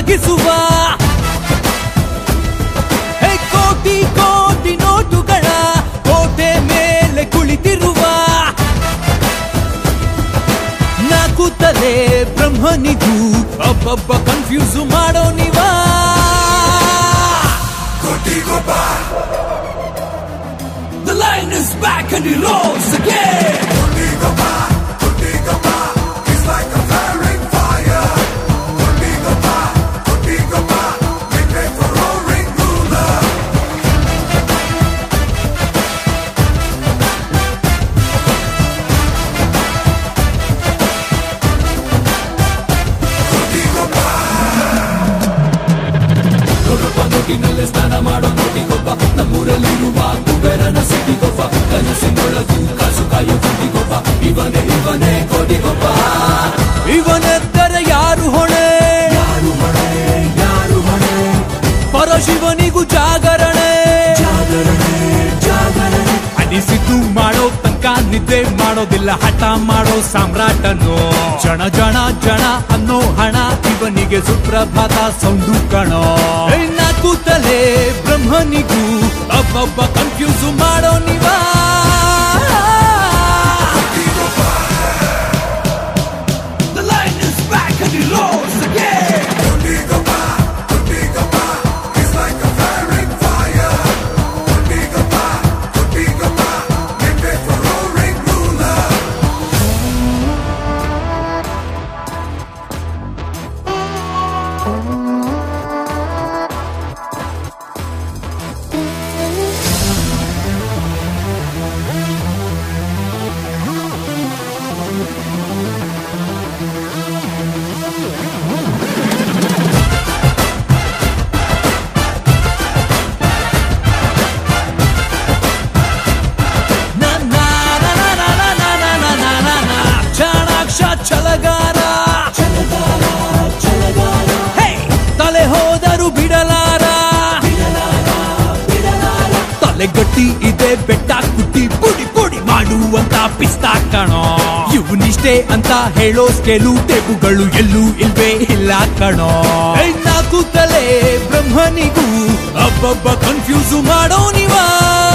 ನಗಿಸುವ ಹೇ ಕೋಟಿ ಕೋಟಿ ನೋಟುಗಳ ಕೋಟೆ ಮೇಲೆ ಕುಳಿತಿರುವ ನಾಲ್ಕು ತಲೆ ಬ್ರಹ್ಮನಿಗೂ ಒಬ್ಬೊಬ್ಬ ಕನ್ಫ್ಯೂಸ್ ಮಾಡೋ ನೀವಾ The lion is back and he roars again. ಇವನೆದ್ದರೆ ಯಾರು ಹೊಣೆ ಪರಶಿವನಿಗೂ ಜಾಗರಣೆ ಅನಿಸಿದ್ದು ಮಾಡೋ ತನಕ ನಿದ್ದೆ ಮಾಡೋದಿಲ್ಲ ಹಠ ಮಾಡೋ ಸಾಮ್ರಾಟನು ಜನ ಜನ ಜನ ಅನ್ನೋ ಹಣ ಇವನಿಗೆ ಸುಪ್ರಭಾತ ಸೌಂಡು ಕಣೋ ಏ ನಾಲ್ಕು ತಲೆ ಬ್ರಹ್ಮನಿಗೂ ಒಬ್ಬೊಬ್ಬ ಕನ್ಫ್ಯೂಸ್ ಮಾಡೋ ನೀವಾ The lion is back and he roars again. Na na na na na na na na na na na na ಚಾಣಾಕ್ಷ ಛಲಗಾರ ಹೇ ತಲೆ ಹೋದರು ಬಿಡಲಾರ ತಲೆ ಗಟ್ಟಿ ಇದೆ ಬೆಟ್ಟ ಕುಟ್ಟಿ ಪುಡಿ ಪುಡಿ ಮಾಡುವಂತ ಪಿಸ್ತಾ ಕಣೋ ಇವನಿಷ್ಟೇ ಅಂತ ಹೇಳೋ ಸ್ಕೇಲು ಟೇಬುಗಳು ಎಲ್ಲೂ ಇಲ್ವೇ ಇಲ್ಲ ಕಣೋ ಏ, ನಾಲ್ಕು ತಲೆ ಬ್ರಹ್ಮನಿಗೂ ಒಬ್ಬೊಬ್ಬ ಕನ್ಫ್ಯೂಸ್ ಮಾಡೋ ನೀವಾ